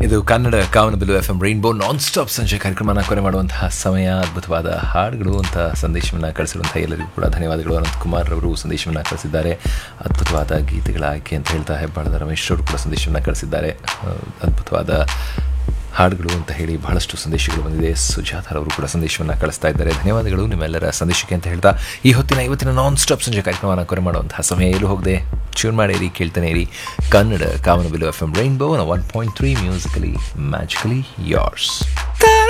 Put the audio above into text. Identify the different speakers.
Speaker 1: ಇದು Kannada Kamanabillu F M rainbow non stop ಸಂಜೆ ಕಾರ್ಯಕ್ರಮನ ಕೊನೆ ಮಾಡುವಂತಹ ಸಮಯ ಅದ್ಭುತವಾದ ಹಾಡುಗಳು ಅಂತ ಸಂದೇಶವನ್ನು ಕಳಿಸಿರುವಂತಹ ಎಲ್ಲರಿಗೂ ಕೂಡ ಧನ್ಯವಾದಗಳು ಅನಂತ್ ಕುಮಾರ್ ಅವರು ಸಂದೇಶವನ್ನು ಕಳಿಸಿದ್ದಾರೆ ಅದ್ಭುತವಾದ ಗೀತೆಗಳ ಆಯ್ಕೆ ಅಂತ ಹೇಳ್ತಾ ಹೆಬ್ಬಾಳದ ರಮೇಶ್ ಅವರು ಕೂಡ ಸಂದೇಶವನ್ನು ಕಳಿಸಿದ್ದಾರೆ ಆ, ಅದ್ಭುತವಾದ ಹಾಡುಗಳು ಅಂತ ಹೇಳಿ ಬಹಳಷ್ಟು ಸಂದೇಶಗಳು ಬಂದಿದೆ ಸುಜಾತಾರ್ ಅವರು ಕೂಡ ಸಂದೇಶವನ್ನು ಕಳಿಸ್ತಾ ಇದ್ದಾರೆ ಧನ್ಯವಾದಗಳು ನಿಮ್ಮೆಲ್ಲರ ಸಂದೇಶಕ್ಕೆ ಅಂತ ಹೇಳ್ತಾ ಈ ಹೊತ್ತಿನ ಇವತ್ತಿನ ನಾನ್ ಸ್ಟಾಪ್ ಸಂಜೆ ಕಾರ್ಯಕ್ರಮವನ್ನು ಕೊರೆ ಮಾಡುವಂತಹ ಸಮಯ ಎಲ್ಲೂ ಹೋಗದೆ ಟ್ಯೂನ್ ಮಾಡಿರಿ ಕೇಳ್ತಾನೆ ಇರಿ Kannada Kamanabillu F M rainbow one point three musically magically ಯಾರ್ಸ್